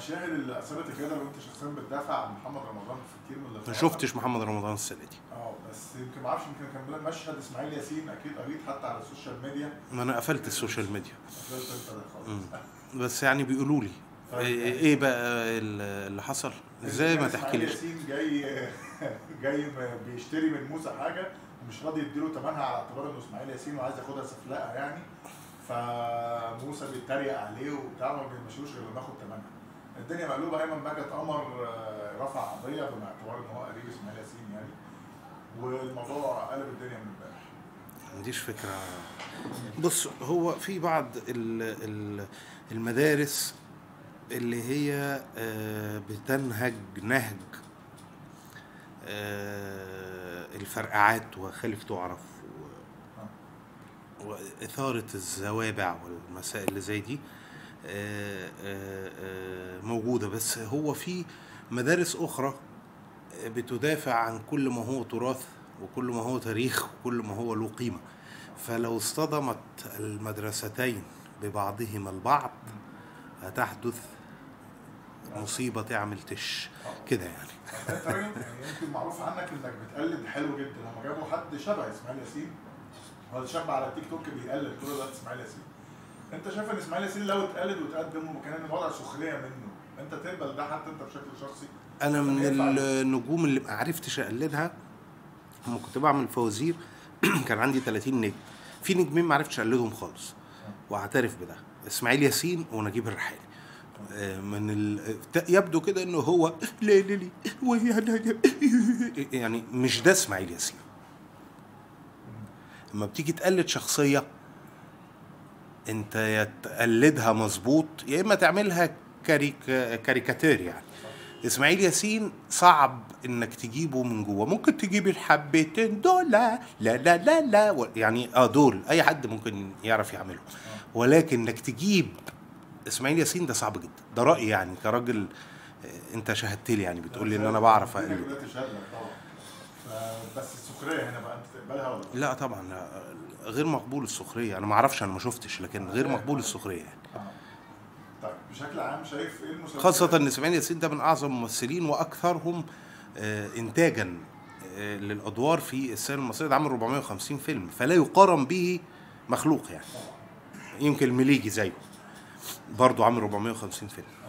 المشاهد اللي اثبتت كده لو انت شخصيا بتدافع عن محمد رمضان في كتير من ما اللقاءات شفتش محمد رمضان السنه دي اه بس يمكن ما اعرفش يمكن كان بيقول مشهد اسماعيل ياسين اكيد قريت حتى على السوشيال ميديا ما انا قفلت السوشيال ميديا قفلت انت ده مم. خالص بس يعني بيقولوا لي طيب. ايه إيه بقى ال- اللي حصل ازاي ما كان تحكيليش اسماعيل ياسين جاي جاي م- بيشتري من موسى حاجه ومش راضي يديله ثمنها على اعتبار انه اسماعيل ياسين وعايز ياخدها سفلقه يعني فموسى بيتريق عليه وبتاع ما بيمشيوش غير لما ياخد ثمنها الدنيا مقلوبه ايمن بجت قمر آه، رفع قضيه باعتبار ان هو قريب اسماعيل ياسين يعني والموضوع قلب الدنيا من امبارح ما عنديش فكره بص هو في بعض ال- ال- المدارس اللي هي آه، بتنهج نهج آه، الفرقعات وخلف تعرف و- وإثارة الزوابع والمسائل اللي زي دي آه، آه، آه، موجودة بس هو في مدارس أخرى بتدافع عن كل ما هو تراث وكل ما هو تاريخ وكل ما هو له قيمة فلو اصطدمت المدرستين ببعضهما البعض هتحدث مصيبة تعمل تش كده يعني انت راجل يعني يمكن معروف عنك انك بتقلد حلو جدا لما جابوا حد شبه اسماعيل ياسين هو شاب على التيك توك بيقلد طول الوقت اسماعيل ياسين انت شايف ان اسماعيل ياسين لو اتقلد وتقدم وكان الوضع سخريه منه انت تقبل ده حتى انت بشكل شخصي انا من ينفع النجوم اللي ما عرفتش اقلدها لما كنت بعمل فوازير كان عندي 30 نجم في نجمين ما عرفتش اقلدهم خالص واعترف بده اسماعيل ياسين ونجيب الريحاني آه، من ال... ت- يبدو كده انه هو لا لا لا ويا- يعني مش ده اسماعيل ياسين لما بتيجي تقلد شخصيه انت يا تقلدها مظبوط يا اما تعملها كاريك... كاريكاتير يعني اسماعيل ياسين صعب انك تجيبه من جوه ممكن تجيب الحبتين دول لا لا لا لا, لا. و- يعني اه دول اي حد ممكن يعرف يعمله ولكن انك تجيب اسماعيل ياسين ده صعب جدا ده رايي يعني كراجل آه، انت شهدت لي يعني بتقول لي ان انا بعرف الدنيا اقلد كلها تشهد لك طبعا ف- بس السخريه هنا بقى انت تقبلها ولا لا؟ لا طبعا لا، غير مقبول السخريه انا ما اعرفش انا ما شفتش لكن غير مقبول السخريه يعني آه. طيب بشكل عام شايف ايه المسلسلات خاصة ان اسماعيل ياسين ده من اعظم الممثلين واكثرهم آه، انتاجا آه، للادوار في السينما المصرية ده عمل 450 فيلم فلا يقارن به مخلوق يعني يمكن المليجي زيه برضه عامل 450 فيلم